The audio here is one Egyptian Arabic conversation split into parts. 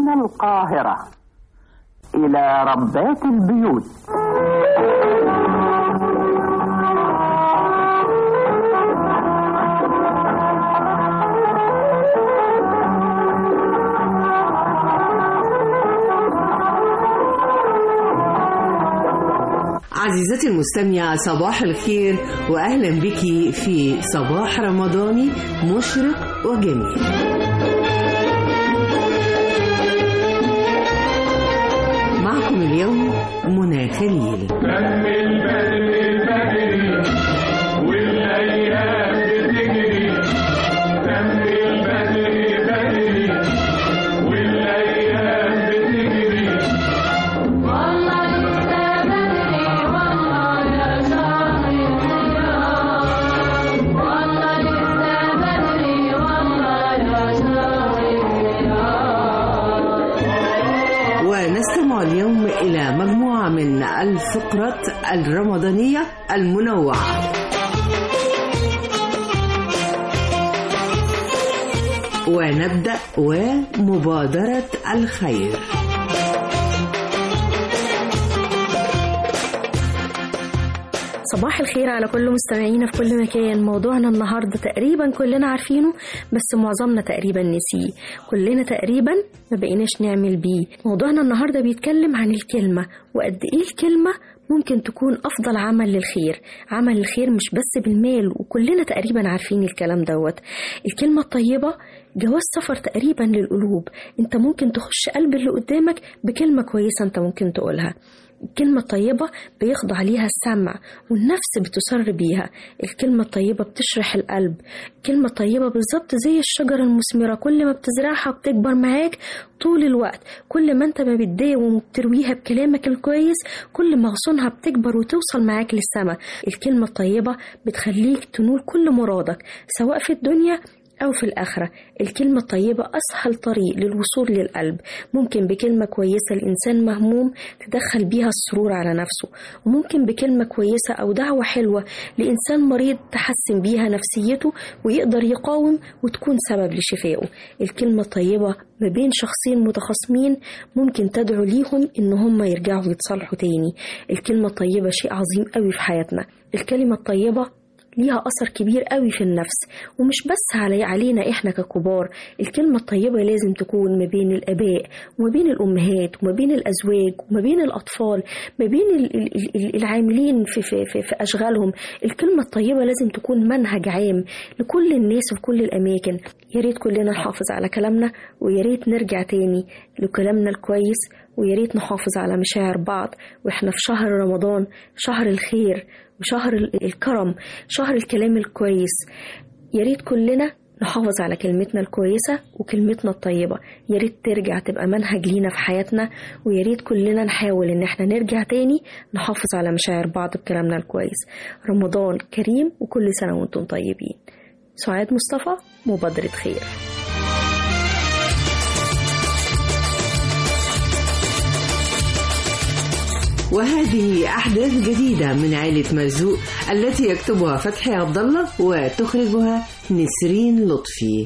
من القاهرة إلى ربات البيوت عزيزتي المستمعة صباح الخير وأهلا بك في صباح رمضاني مشرق وجميل معكم اليوم منى خليل ونستمع اليوم إلى مجموعة من الفقرات الرمضانية المنوعة ونبدأ ومبادرة الخير صباح الخير على كل مستمعينا في كل مكان موضوعنا النهاردة تقريبا كلنا عارفينه بس معظمنا تقريبا نسيه كلنا تقريبا ما بقيناش نعمل بيه موضوعنا النهاردة بيتكلم عن الكلمة وقد ايه الكلمة ممكن تكون أفضل عمل للخير عمل الخير مش بس بالمال وكلنا تقريبا عارفين الكلام دوت الكلمة الطيبة جواز سفر تقريبا للقلوب انت ممكن تخش قلب اللي قدامك بكلمة كويسة انت ممكن تقولها الكلمة الطيبة بيخضع ليها السمع والنفس بتسر بيها الكلمة الطيبة بتشرح القلب الكلمة الطيبة بالظبط زي الشجرة المثمرة كل ما بتزرعها بتكبر معاك طول الوقت كل ما انت ما بتداوم وبترويها بكلامك الكويس كل ما غصونها بتكبر وتوصل معاك للسما الكلمة الطيبة بتخليك تنول كل مرادك سواء في الدنيا أو في الآخرة الكلمة الطيبة أسهل طريق للوصول للقلب ممكن بكلمة كويسة الإنسان مهموم تدخل بيها السرور على نفسه وممكن بكلمة كويسة أو دعوة حلوة لإنسان مريض تحسن بيها نفسيته ويقدر يقاوم وتكون سبب لشفائه الكلمة الطيبة ما بين شخصين متخاصمين ممكن تدعو ليهم إن هم يرجعوا يتصالحوا تاني الكلمة الطيبة شيء عظيم قوي في حياتنا الكلمة الطيبة ليها أثر كبير قوي في النفس ومش بس علي علينا إحنا ككبار الكلمة الطيبة لازم تكون ما بين الآباء وما بين الأمهات وما بين الأزواج وما بين الأطفال ما بين ال- ال- ال- العاملين في, في, في, في أشغالهم الكلمة الطيبة لازم تكون منهج عام لكل الناس في كل الأماكن يا ريت كلنا نحافظ على كلامنا ويا ريت نرجع تاني لكلامنا الكويس ويا ريت نحافظ على مشاعر بعض واحنا في شهر رمضان شهر الخير وشهر ال- الكرم شهر الكلام الكويس يا ريت كلنا نحافظ على كلمتنا الكويسة وكلمتنا الطيبة يا ريت ترجع تبقى منهج لينا في حياتنا ويا ريت كلنا نحاول ان احنا نرجع تاني نحافظ على مشاعر بعض بكلامنا الكويس رمضان كريم وكل سنة وانتم طيبين سعاد مصطفى مبادرة خير وهذه أحداث جديدة من عائلة مرزوق التي يكتبها فتحي عبد الله وتخرجها نسرين لطفي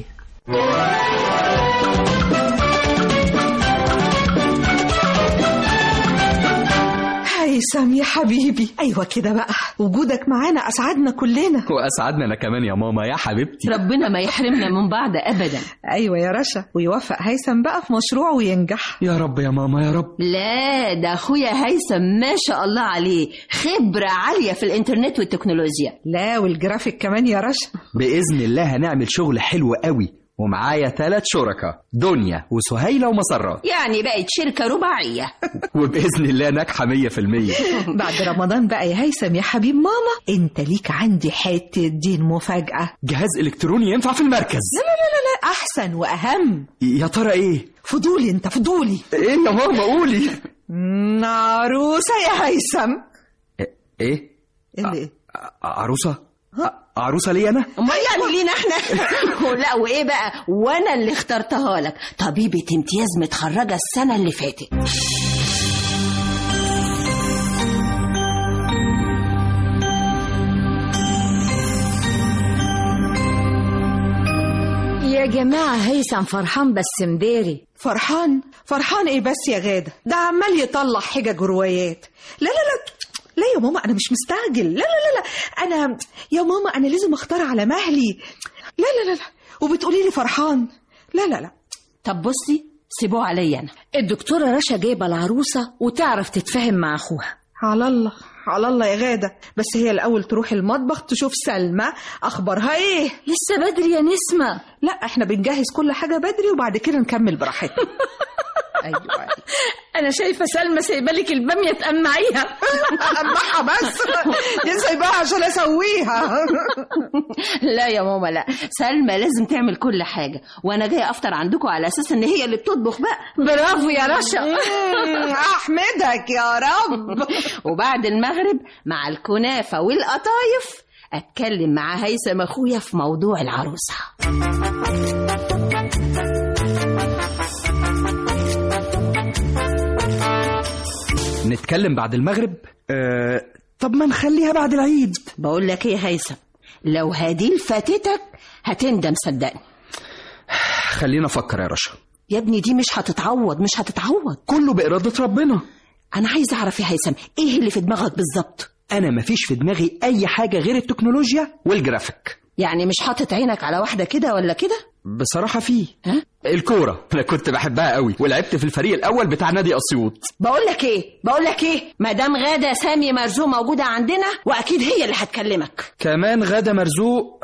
هيثم يا حبيبي ايوه كده بقى وجودك معانا اسعدنا كلنا واسعدنا انا كمان يا ماما يا حبيبتي ربنا ما يحرمنا من بعض ابدا ايوه يا رشا ويوفق هيثم بقى في مشروعه وينجح يا رب يا ماما يا رب لا ده اخويا هيثم ما شاء الله عليه خبره عاليه في الانترنت والتكنولوجيا لا والجرافيك كمان يا رشا باذن الله هنعمل شغل حلو قوي ومعايا ثلاث شركاء دنيا وسهيلة ومسرات يعني بقت شركه رباعيه وبإذن الله ناجحة 100% بعد رمضان بقى يا هيثم يا حبيب ماما انت ليك عندي حته دين مفاجاه جهاز إلكتروني ينفع في المركز لا احسن واهم يا ترى إيه؟ فضولي انت فضولي إيه يا ماما قولي مم، عروسه يا هيثم إيه؟ اللي ايه ع- عروسة؟ ع- عروسة لي أنا؟ امال يعني لينا احنا لا وايه بقى وانا اللي اخترتها لك طبيبه امتياز متخرجه السنه اللي فاتت يا جماعة هيثم فرحان بس مداري فرحان فرحان ايه بس يا غادة ده عمال يطلع حجج وروايات لا لا لا لا يا ماما انا مش مستعجل لا لا لا لا انا يا ماما انا لازم اختار على مهلي لا لا لا لا وبتقولي لي فرحان لا لا لا طب بصي سيبوه عليا انا الدكتورة رشا جايبة العروسة وتعرف تتفاهم مع أخوها على الله على الله يا غادة بس هي الأول تروح المطبخ تشوف سلمى أخبارها إيه لسه بدري يا نسمة لا إحنا بنجهز كل حاجة بدري وبعد كده نكمل براحتنا أيوة أنا شايفة سلمى سايبة لك البامية تقمعيها أمحها بس دي سايباها عشان أسويها لا يا ماما لا سلمى لازم تعمل كل حاجة وانا جاية افطر عندكم على اساس ان هي اللي بتطبخ بقى برافو يا رشا مم، أحمدك يا رب وبعد المغرب مع الكنافة والقطايف اتكلم مع هيثم اخويا في موضوع العروسة نتكلم بعد المغرب آه طب ما نخليها بعد العيد بقول لك ايه يا هيثم لو هديل فاتتك هتندم صدقني خلينا افكر يا رشا يا ابني دي مش هتتعوض مش هتتعوض كله بإرادة ربنا انا عايزه اعرف يا هيثم ايه اللي في دماغك بالظبط انا مفيش في دماغي اي حاجة غير التكنولوجيا والجرافيك يعني مش حاطط عينك على واحده كده ولا كده بصراحة فيه ها الكورة انا كنت بحبها قوي ولعبت في الفريق الاول بتاع نادي اسيوط بقول لك ايه بقول لك ايه مدام غاده سامي مرزوق موجوده عندنا واكيد هي اللي هتكلمك كمان غادة مرزوق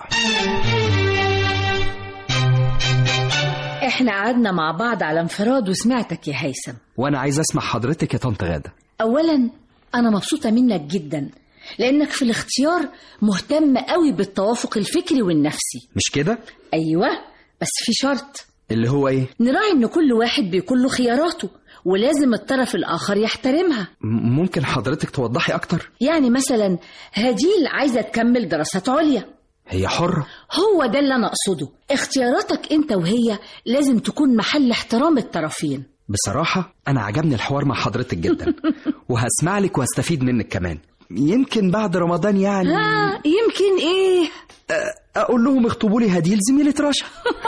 احنا قعدنا مع بعض على انفراد وسمعتك يا هيثم وانا عايز اسمع حضرتك يا طنط غادة اولا انا مبسوطة منك جدا لانك في الاختيار مهتم قوي بالتوافق الفكري والنفسي مش كده ايوه بس في شرط اللي هو ايه نراعي ان كل واحد بيكون له خياراته ولازم الطرف الاخر يحترمها م- ممكن حضرتك توضحي اكتر يعني مثلا هديل عايزة تكمل دراسات عليا هي حرة هو ده اللي انا اقصده اختياراتك انت وهي لازم تكون محل احترام الطرفين بصراحة أنا عجبني الحوار مع حضرتك جدا وهسمع لك واستفيد منك كمان يمكن بعد رمضان يعني ها يمكن ايه أقول لهم اخطبوا لي هديل زميلة رشا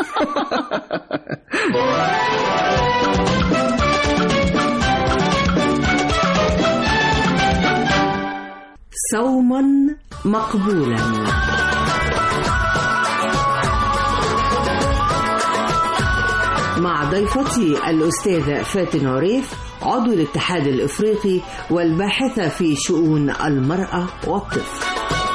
صوما مقبولا مع ضيفتي الأستاذة فاتن عريف عضو الاتحاد الإفريقي والباحثة في شؤون المرأة والطفل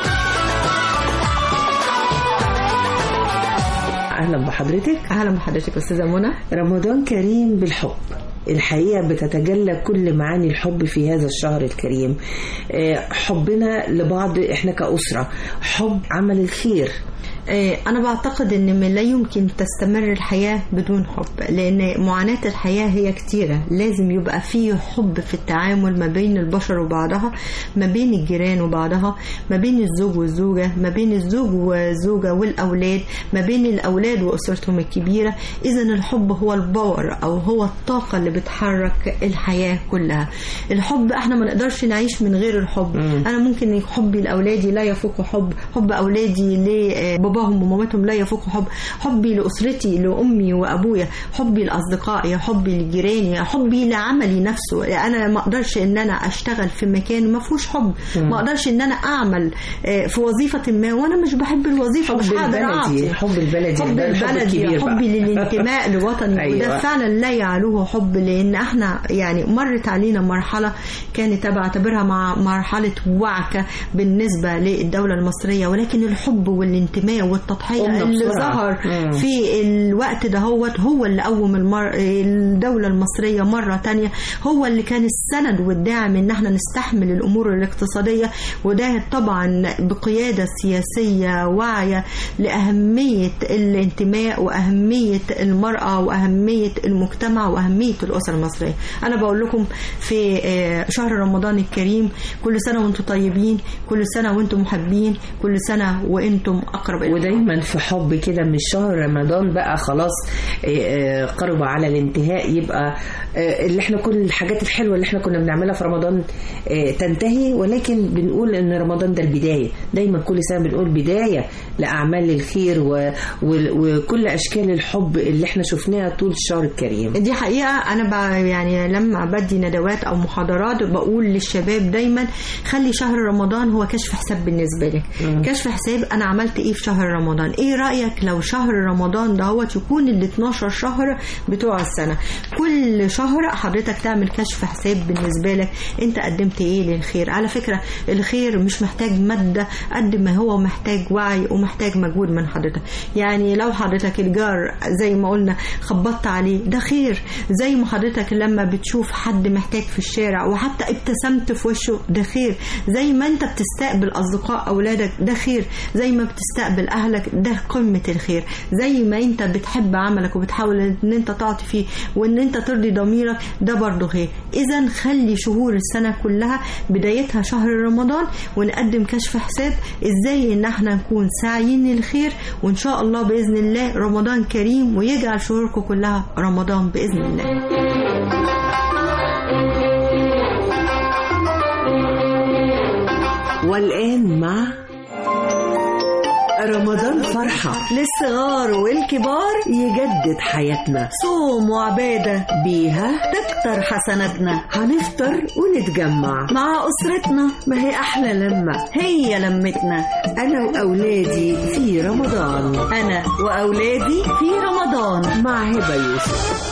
أهلا بحضرتك اهلا بحضرتك استاذه منى رمضان كريم بالحب الحقيقة بتتجلى كل معاني الحب في هذا الشهر الكريم آه، حبنا لبعض احنا كأسرة حب عمل الخير آه، أنا بعتقد إن من لا يمكن تستمر الحياة بدون حب لأن معاناة الحياة هي كتيرة لازم يبقى فيه حب في التعامل ما بين البشر وبعضها ما بين الجيران وبعضها ما بين الزوج والزوجة ما بين الزوج والزوجة والأولاد ما بين الأولاد وأسرتهم الكبيرة إذا الحب هو الباور أو هو الطاقة اللي بتحرك الحياة كلها الحب احنا ما نقدرش نعيش من غير الحب أنا ممكن حبي لأولادي لا يفوق حب حب أولادي لباباهم ومامتهم لا يفوق حب حبي لأسرتي لأمي وأبويا حبي لأصدقائي حبي لجيراني حبي لعملي نفسه أنا ما أقدرش إن أنا أشتغل في مكان ما فيهوش حب ما أقدرش إن أنا أعمل آه، في وظيفة ما وأنا مش بحب الوظيفة مش حب قادر البلدي أعطي حب البلدي حب ده الحب البلدي الكبير بقى. حبي للانتماء لوطني أيوة. وده فعلا لا يعلوه حب لان احنا يعني مرت علينا مرحله كانت بعتبرها مع مرحله وعكه بالنسبه للدوله المصريه ولكن الحب والانتماء والتضحيه قمنا اللي بسرعة. ظهر مم. في الوقت دهوت هو اللي قوم المر... الدوله المصريه مره تانية هو اللي كان السند والداعم ان احنا نستحمل الامور الاقتصاديه وده طبعا بقياده سياسيه واعيه لاهميه الانتماء واهميه المراه واهميه المجتمع واهميه الاسره المصريه انا بقول لكم في آه، شهر رمضان الكريم كل سنه وانتم طيبين كل سنه وانتم محبين كل سنه وانتم اقرب اقرب إلى ودايما في حب كده من شهر رمضان بقى خلاص آه، آه، قرب على الانتهاء يبقى آه، اللي احنا كل الحاجات الحلوه اللي احنا كنا بنعملها في رمضان آه، تنتهي ولكن بنقول ان رمضان ده البدايه دايما كل سنه بنقول بدايه لاعمال الخير و... و... وكل اشكال الحب اللي احنا شفناها طول الشهر الكريم دي حقيقة أنا ب... يعني لما بدي ندوات أو محاضرات بقول للشباب دايما خلي شهر رمضان هو كشف حساب بالنسبة لك مم. كشف حساب أنا عملت إيه في شهر رمضان إيه رأيك لو شهر رمضان دهوت يكون ال 12 شهر بتوع السنة كل شهر حضرتك تعمل كشف حساب بالنسبة لك أنت قدمت إيه للخير على فكرة الخير مش محتاج مادة قد ما هو محتاج وعي ومحتاج مجهود من حضرتك يعني لو حضرتك الجار زي ما قلنا خبطت عليه ده خير زي ما حضرتك لما بتشوف حد محتاج في الشارع وحتى ابتسمت في وشه ده خير زي ما انت بتستقبل اصدقاء اولادك ده خير زي ما بتستقبل اهلك ده قمة الخير زي ما انت بتحب عملك وبتحاول ان انت تعطي فيه وان انت ترضي ضميرك ده برضه خير اذا خلي شهور السنة كلها بدايتها شهر رمضان ونقدم كشف حساب ازاي ان احنا نكون ساعيين الخير وان شاء الله باذن الله رمضان كريم ويجعل شهوركم كلها رمضان باذن الله والآن مع رمضان فرحة للصغار والكبار يجدد حياتنا صوم وعبادة بيها تكتر حسناتنا هنفطر ونتجمع مع أسرتنا ما هي أحلى لما هي لمتنا أنا وأولادي في رمضان أنا وأولادي في رمضان مع هبة يوسف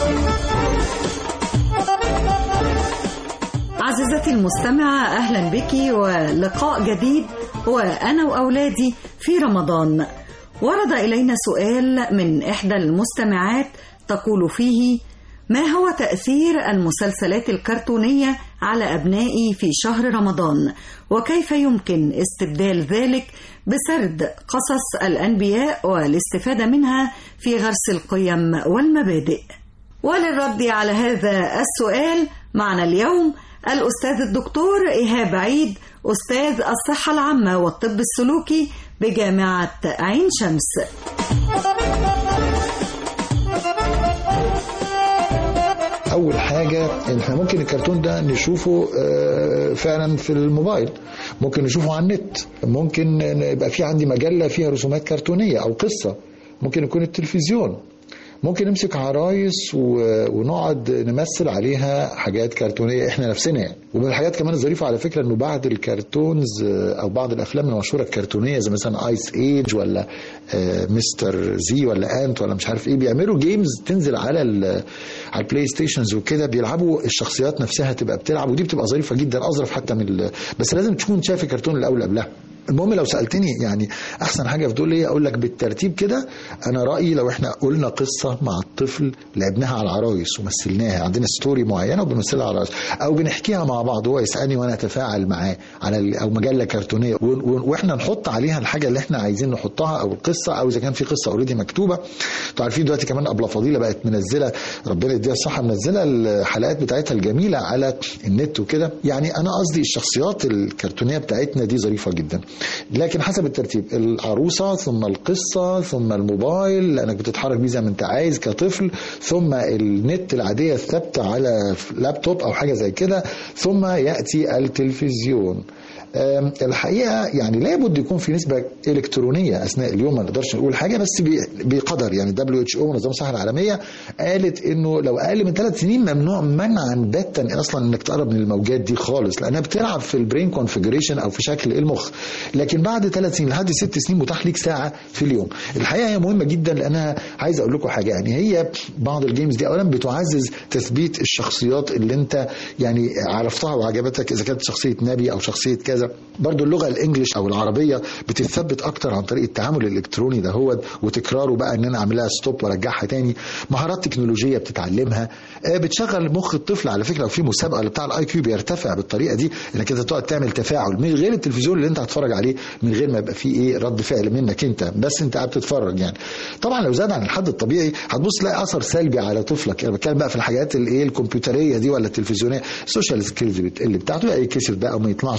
عزيزتي المستمعة أهلا بك ولقاء جديد وأنا وأولادي في رمضان ورد إلينا سؤال من إحدى المستمعات تقول فيه ما هو تأثير المسلسلات الكرتونية على أبنائي في شهر رمضان وكيف يمكن استبدال ذلك بسرد قصص الأنبياء والاستفادة منها في غرس القيم والمبادئ وللرد على هذا السؤال معنا اليوم الأستاذ الدكتور إيهاب عيد أستاذ الصحة العامة والطب السلوكي بجامعة عين شمس اول حاجه احنا ممكن الكرتون ده نشوفه آه، فعلا في الموبايل ممكن نشوفه على النت ممكن يبقى في عندي مجله فيها رسومات كرتونيه او قصه ممكن يكون التلفزيون ممكن نمسك عرايس و- ونقعد نمثل عليها حاجات كرتونيه احنا نفسنا يعني ومن الحاجات كمان الظريفه على فكره انه بعض الكرتونز آه، او بعض الافلام المشهوره الكرتونيه زي مثلا ايس ايج ولا آه، مستر زي ولا انت ولا مش عارف ايه بيعملوا جيمز تنزل على ال- على البلاي ستيشنز وكده بيلعبوا الشخصيات نفسها تبقى بتلعب ودي بتبقى ظريفه جدا اظرف حتى من ال- بس لازم تكون شايف الكرتون الاول قبلها المهم لو سالتني يعني احسن حاجه في دول ايه اقول لك بالترتيب كده انا رايي لو احنا قلنا قصه مع الطفل لعبناها على العرايس ومثلناها عندنا ستوري معينه وبنمثلها على العرايس او بنحكيها مع بعض هو يسالني وانا اتفاعل معاه على ال- او مجله كرتونيه و- و- واحنا نحط عليها الحاجه اللي احنا عايزين نحطها او القصه او اذا كان في قصه اوريدي مكتوبه انتوا عارفين دلوقتي كمان ابله فضيله بقت منزله ربنا يديها الصحه منزله الحلقات بتاعتها الجميله على النت وكده يعني انا قصدي الشخصيات الكرتونيه بتاعتنا دي ظريفه جدا لكن حسب الترتيب العروسه ثم القصه ثم الموبايل لانك بتتحرك بيه زي ما انت عايز كطفل ثم النت العاديه الثابته على لابتوب او حاجه زي كده ثم ياتي التلفزيون أم، الحقيقه يعني لابد يكون في نسبه الكترونيه اثناء اليوم ما نقدرش نقول حاجه بس ب- بقدر يعني دبليو اتش او منظمه الصحه العالميه قالت انه لو اقل من ثلاث سنين ممنوع منعا باتا اصلا انك تقرب من الموجات دي خالص لانها بتلعب في البرين كونفجريشن او في شكل المخ لكن بعد ثلاث سنين لحد ست سنين متاح ليك ساعه في اليوم الحقيقه هي مهمه جدا لانها عايز اقول لكم حاجه يعني هي بعض الجيمز دي اولا بتعزز تثبيت الشخصيات اللي انت يعني عرفتها وعجبتك اذا كانت شخصيه نبي او شخصيه كذا برضو اللغه الانجليش او العربيه بتتثبت اكتر عن طريق التعامل الالكتروني ده هو وتكراره بقى ان انا اعملها ستوب وارجعها تاني مهارات تكنولوجيه بتتعلمها آه، بتشغل مخ الطفل على فكره وفي مسابقه اللي بتاع الاي كيو بيرتفع بالطريقه دي انك انت تقعد تعمل تفاعل من غير التلفزيون اللي انت هتتفرج عليه من غير ما يبقى فيه ايه رد فعل منك انت بس انت قاعد تتفرج يعني طبعا لو زاد عن الحد الطبيعي هتبص تلاقي اثر سلبي على طفلك انا بتكلم بقى في الحاجات الايه الكمبيوتريه دي ولا التلفزيونيه السوشيال سكيلز بتقل بتاعته بقى يكسر بقى وما يطلعش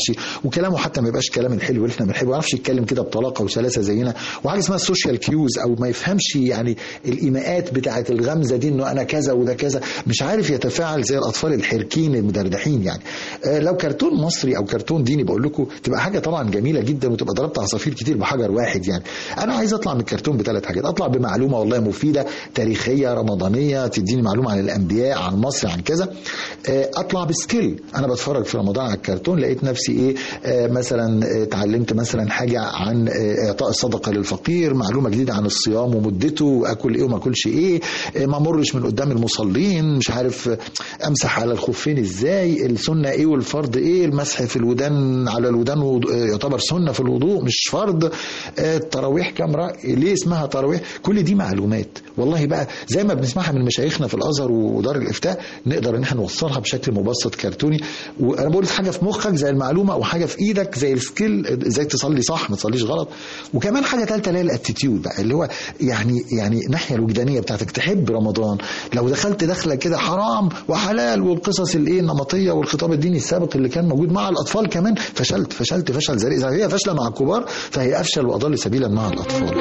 وكلامه حتى ما يبقاش كلام الحلو اللي احنا بنحبه ما يعرفش يتكلم كده بطلاقه وسلاسه زينا وحاجه اسمها السوشيال كيوز او ما يفهمش يعني الايماءات بتاعه الغمزه دي انه انا كذا وده كذا مش عارف يتفاعل زي الاطفال الحركين المدردحين يعني آه لو كرتون مصري او كرتون ديني بقول لكم تبقى حاجه طبعا جميله جدا وتبقى ضربت عصافير كتير بحجر واحد يعني انا عايز اطلع من الكرتون بثلاث حاجات اطلع بمعلومه والله مفيده تاريخيه رمضانيه تديني معلومه عن الانبياء عن مصر عن كذا آه اطلع بسكيل انا بتفرج في رمضان على الكرتون لقيت نفسي ايه آه مثلا آه، اتعلمت مثلا حاجه عن آه، اعطاء الصدقه للفقير معلومه جديده عن الصيام ومدته اكل ايه وما اكلش ايه آه، ما امرش من قدام المصلين مش عارف آه، امسح على الخفين ازاي السنه ايه والفرض ايه المسح في الودان على الودان وض- آه، يعتبر سنه في الوضوء مش فرض آه، التراويح كام رأي ليه اسمها تراويح كل دي معلومات والله بقى زي ما بنسمعها من مشايخنا في الازهر ودار الافتاء نقدر ان احنا نوصلها بشكل مبسط كرتوني وانا بقول حاجه في مخك زي المعلومه وحاجه في ايدك زي السكيل ازاي تصلي صح ما تصليش غلط وكمان حاجه ثالثه اللي هي الاتيتيود بقى اللي هو يعني يعني الناحيه الوجدانيه بتاعتك تحب رمضان لو دخلت دخله كده حرام وحلال والقصص الايه النمطيه والخطاب الديني السابق اللي كان موجود مع الاطفال كمان فشلت فشلت فشل ذريع إذا هي فاشله مع الكبار فهي افشل واضل سبيلا مع الاطفال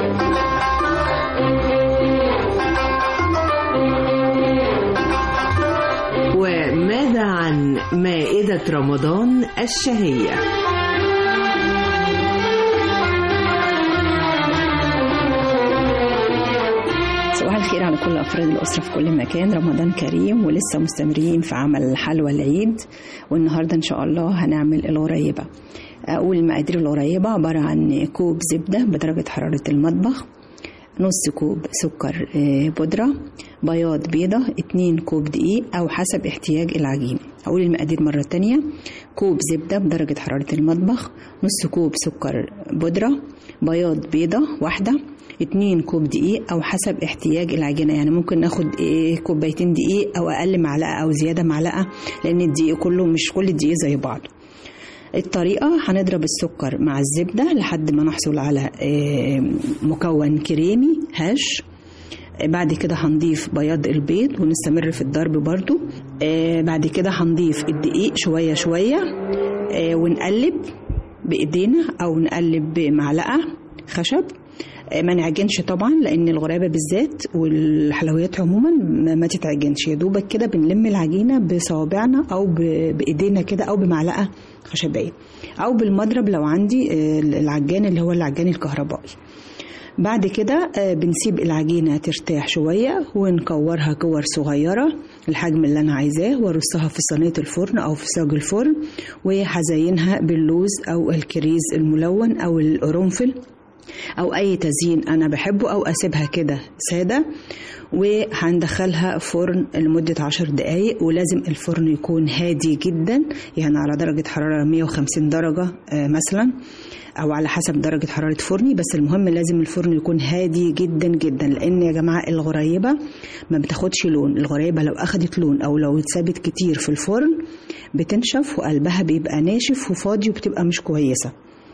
وماذا عن مائدة رمضان الشهية صباح الخير على كل أفراد الأسرة في كل مكان رمضان كريم ولسه مستمرين في عمل حلوى العيد والنهاردة إن شاء الله هنعمل الغريبة أقول المقادير الغريبة عبارة عن كوب زبدة بدرجة حرارة المطبخ نص كوب سكر آه، بودرة بياض بيضة اتنين كوب دقيق أو حسب احتياج العجين أقول المقادير مرة تانية كوب زبدة بدرجة حرارة المطبخ نص كوب سكر بودرة بياض بيضة واحدة اتنين كوب دقيق أو حسب احتياج العجينة يعني ممكن ناخد إيه كوبايتين دقيق أو أقل معلقة أو زيادة معلقة لأن الدقيق كله مش كل الدقيق زي بعض الطريقة هنضرب السكر مع الزبدة لحد ما نحصل على آه، مكون كريمي هش آه، بعد كده هنضيف بياض البيض ونستمر في الضرب برضو آه، بعد كده هنضيف الدقيق شوية شوية آه، ونقلب بإيدينا أو نقلب بمعلقة خشب آه، ما نعجنش طبعا لان الغرابه بالذات والحلويات عموما ما, ما تتعجنش يا دوبك كده بنلم العجينه بصوابعنا او ب- بايدينا كده او بمعلقه خشبيه او بالمضرب لو عندي آه، العجان اللي هو العجان الكهربائي بعد كده آه، بنسيب العجينة ترتاح شوية ونكورها كور صغيرة الحجم اللي أنا عايزاه وأرصها في صينية الفرن أو في صاج الفرن وهزينها باللوز أو الكريز الملون أو القرنفل او اي تزيين انا بحبه او اسيبها كده ساده وهندخلها فرن لمدة عشر دقايق ولازم الفرن يكون هادي جدا يعني على درجة حرارة 150 درجة آه، مثلا او على حسب درجة حرارة فرني بس المهم لازم الفرن يكون هادي جدا جدا لان يا جماعة الغريبة ما بتاخدش لون الغريبة لو اخدت لون او لو اتسابت كتير في الفرن بتنشف وقلبها بيبقى ناشف وفاضي وبتبقى مش كويسة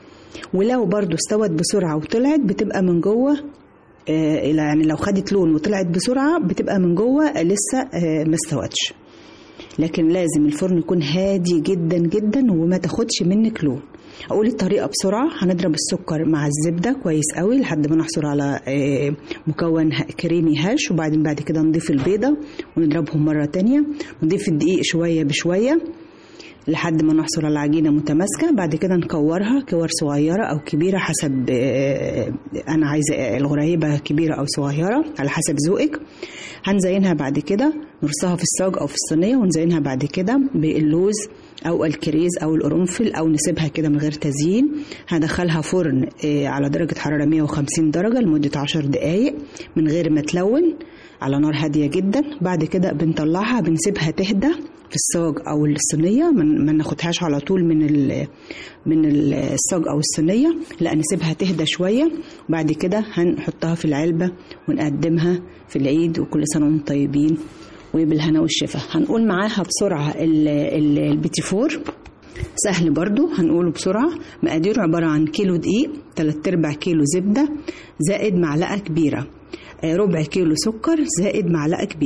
ولو برضو استوت بسرعة وطلعت بتبقى من جوه آه، يعني لو خدت لون وطلعت بسرعة بتبقى من جوه لسه آه، ما استوتش لكن لازم الفرن يكون هادي جدا جدا وما تاخدش منك لون اقول الطريقه بسرعه هنضرب السكر مع الزبده كويس قوي لحد ما نحصل على آه، مكون ه- كريمي هش وبعدين بعد كده نضيف البيضه ونضربهم مره تانية نضيف الدقيق شويه بشويه لحد ما نحصل على عجينة متماسكة بعد كده نكورها كور صغيرة أو كبيرة حسب آه، أنا عايزة الغريبة كبيرة أو صغيرة على حسب ذوقك هنزينها بعد كده نرصها في الصاج أو في الصينية ونزينها بعد كده باللوز أو الكريز أو القرنفل أو نسيبها كده من غير تزيين هندخلها فرن آه، على درجة حرارة 150 درجة لمدة 10 دقايق من غير ما تلون على نار هادية جدا بعد كده بنطلعها بنسيبها تهدى في الصاج او الصينيه ما ما ناخدهاش على طول من ال من الصاج او الصينيه لا نسيبها تهدى شويه وبعد كده هنحطها في العلبه ونقدمها في العيد وكل سنه وانتم طيبين وبالهنا والشفا هنقول معاها بسرعه ال- ال- البيتي فور سهل برضو هنقوله بسرعة مقاديره عبارة عن كيلو دقيق تلات ارباع كيلو زبدة زائد معلقة كبيرة آه، ربع كيلو سكر زائد معلقة كبيرة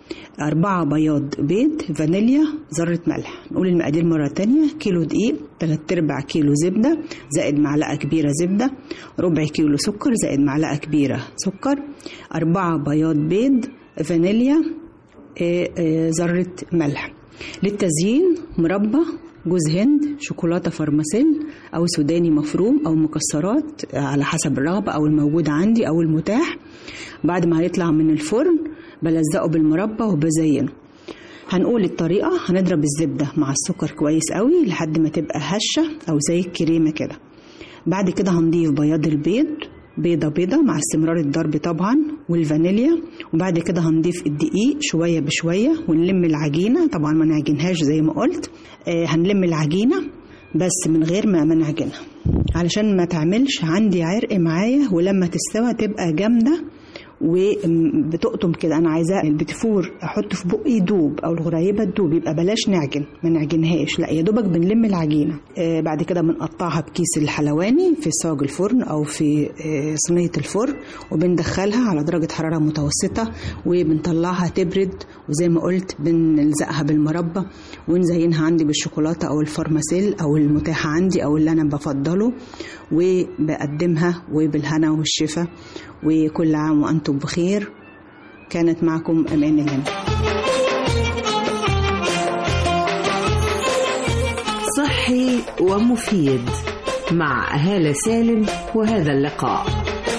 أربعة بياض بيض فانيليا ذرة ملح نقول المقادير مرة تانية كيلو دقيق تلات أرباع كيلو زبدة زائد معلقة كبيرة زبدة ربع كيلو سكر زائد معلقة كبيرة سكر أربعة بياض بيض فانيليا آه، آه، ذرة ملح للتزيين مربى جوز هند شوكولاتة فارماسيل أو سوداني مفروم أو مكسرات على حسب الرغبة أو الموجود عندي أو المتاح بعد ما هيطلع من الفرن بلزقه بالمربى وبزينه هنقول الطريقة هنضرب الزبدة مع السكر كويس قوي لحد ما تبقى هشة أو زي الكريمة كده بعد كده هنضيف بياض البيض بيضة بيضة مع استمرار الضرب طبعا والفانيليا وبعد كده هنضيف الدقيق شوية بشوية ونلم العجينة طبعا ما نعجنهاش زي ما قلت آه هنلم العجينة بس من غير ما ما نعجنها علشان ما تعملش عندي عرق معايا ولما تستوى تبقى جامدة وبتقطم كده انا عايزاه البتفور احطه في بقي يدوب او الغريبه تدوب يبقى بلاش نعجن ما نعجنهاش لا يا دوبك بنلم العجينه آه بعد كده بنقطعها بكيس الحلواني في صاج الفرن او في آه صينيه الفرن وبندخلها على درجه حراره متوسطه وبنطلعها تبرد وزي ما قلت بنلزقها بالمربى ونزينها عندي بالشوكولاته او الفارماسيل او المتاح عندي او اللي انا بفضله وبقدمها وبالهنا والشفا وكل عام وأنتم بخير كانت معكم أمان الهنا صحي ومفيد مع هالة سالم وهذا اللقاء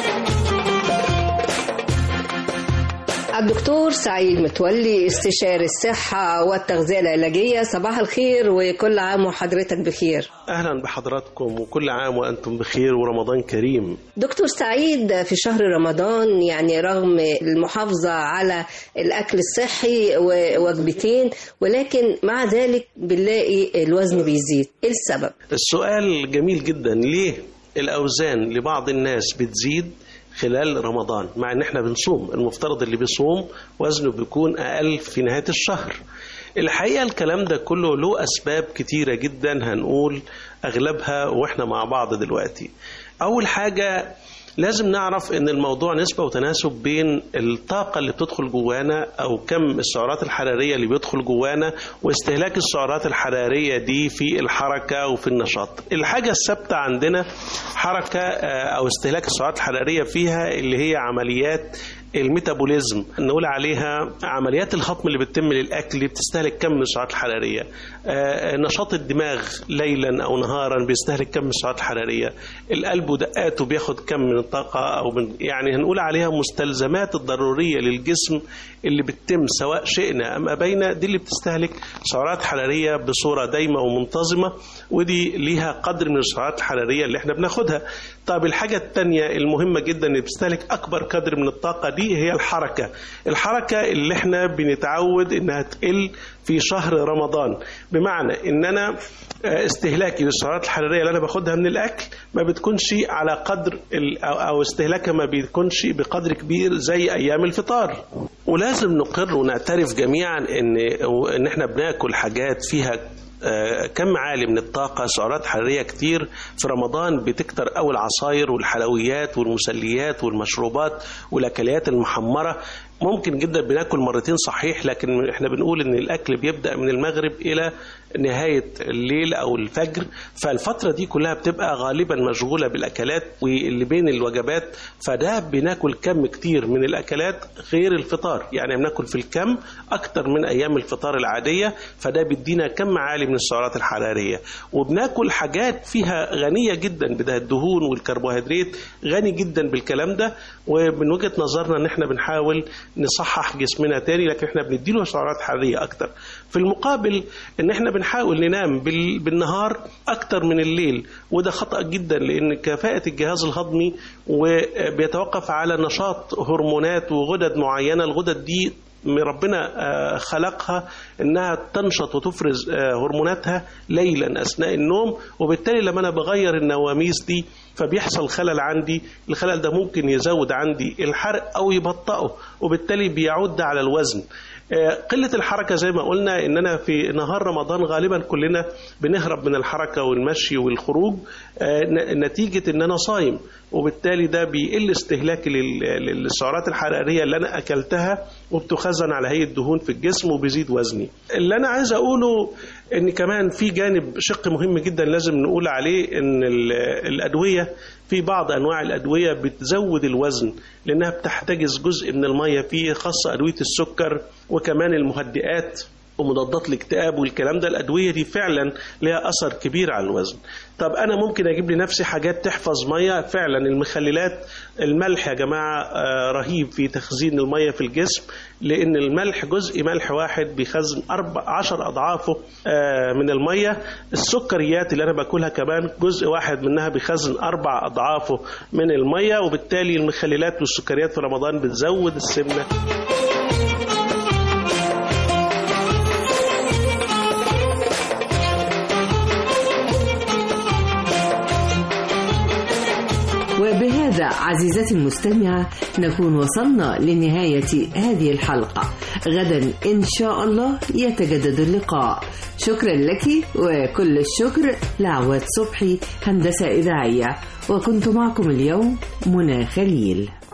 الدكتور سعيد متولي استشاري الصحة والتغذية العلاجية صباح الخير وكل عام وحضرتك بخير أهلا بحضراتكم وكل عام وأنتم بخير ورمضان كريم دكتور سعيد في شهر رمضان يعني رغم المحافظة على الأكل الصحي ووجبتين ولكن مع ذلك بنلاقي الوزن بيزيد إيه السبب؟ السؤال جميل جدا ليه الأوزان لبعض الناس بتزيد خلال رمضان مع ان احنا بنصوم المفترض اللي بيصوم وزنه بيكون اقل في نهايه الشهر الحقيقه الكلام ده كله له اسباب كتيره جدا هنقول اغلبها واحنا مع بعض دلوقتي اول حاجه لازم نعرف ان الموضوع نسبه وتناسب بين الطاقه اللي بتدخل جوانا او كم السعرات الحراريه اللي بيدخل جوانا واستهلاك السعرات الحراريه دي في الحركه وفي النشاط الحاجه الثابته عندنا حركه او استهلاك السعرات الحراريه فيها اللي هي عمليات الميتابوليزم نقول عليها عمليات الهضم اللي بتتم للاكل بتستهلك كم من السعرات الحراريه آه نشاط الدماغ ليلا او نهارا بيستهلك كم من السعرات الحراريه القلب ودقاته بياخد كم من الطاقه او من يعني هنقول عليها مستلزمات الضروريه للجسم اللي بتتم سواء شئنا ام ابينا دي اللي بتستهلك سعرات حراريه بصوره دايمه ومنتظمه ودي ليها قدر من السعرات الحراريه اللي احنا بناخدها طب الحاجه الثانيه المهمه جدا اللي بتستهلك اكبر قدر من الطاقه دي هي الحركه الحركه اللي احنا بنتعود انها تقل في شهر رمضان بمعنى ان انا استهلاكي للسعرات الحراريه اللي انا باخدها من الاكل ما بتكونش على قدر او استهلاكها ما بيكونش بقدر كبير زي ايام الفطار ولازم نقر ونعترف جميعا ان ان احنا بناكل حاجات فيها كم عالي من الطاقة سعرات حرارية كتير في رمضان بتكتر أو العصاير والحلويات والمسليات والمشروبات والأكلات المحمرة ممكن جدا بناكل مرتين صحيح لكن احنا بنقول ان الاكل بيبدا من المغرب الى نهايه الليل او الفجر فالفتره دي كلها بتبقى غالبا مشغوله بالاكلات واللي بين الوجبات فده بناكل كم كتير من الاكلات غير الفطار يعني بناكل في الكم اكتر من ايام الفطار العاديه فده بيدينا كم عالي من السعرات الحراريه وبناكل حاجات فيها غنيه جدا بده الدهون والكربوهيدرات غني جدا بالكلام ده ومن وجهه نظرنا ان احنا بنحاول نصحح جسمنا تاني لكن احنا بنديله سعرات حراريه اكتر في المقابل ان احنا بنحاول ننام بالنهار اكتر من الليل وده خطا جدا لان كفاءه الجهاز الهضمي وبيتوقف على نشاط هرمونات وغدد معينه الغدد دي ربنا خلقها انها تنشط وتفرز هرموناتها ليلا اثناء النوم وبالتالي لما انا بغير النواميس دي فبيحصل خلل عندي الخلل ده ممكن يزود عندي الحرق او يبطئه وبالتالي بيعود على الوزن قلة الحركة زي ما قلنا إن أنا في نهار رمضان غالبا كلنا بنهرب من الحركة والمشي والخروج نتيجة إن أنا صايم وبالتالي ده بيقل استهلاكي للسعرات الحرارية اللي أنا أكلتها وبتخزن على هيئه دهون في الجسم وبيزيد وزني اللي انا عايز اقوله ان كمان في جانب شق مهم جدا لازم نقول عليه ان ال- الادويه في بعض انواع الادويه بتزود الوزن لانها بتحتجز جزء من الميه فيه خاصه ادويه السكر وكمان المهدئات ومضادات الاكتئاب والكلام ده الادويه دي فعلا لها اثر كبير على الوزن طب انا ممكن اجيب لنفسي حاجات تحفظ ميه فعلا المخللات الملح يا جماعه آه، رهيب في تخزين الميه في الجسم لان الملح جزء ملح واحد بيخزن أربع عشر اضعافه آه، من الميه السكريات اللي انا باكلها كمان جزء واحد منها بيخزن اربع اضعافه من الميه وبالتالي المخللات والسكريات في رمضان بتزود السمنه وبهذا عزيزتي المستمعة نكون وصلنا لنهاية هذه الحلقة غدا إن شاء الله يتجدد اللقاء شكرا لك وكل الشكر لعواد صبحي هندسة إذاعية وكنت معكم اليوم منى خليل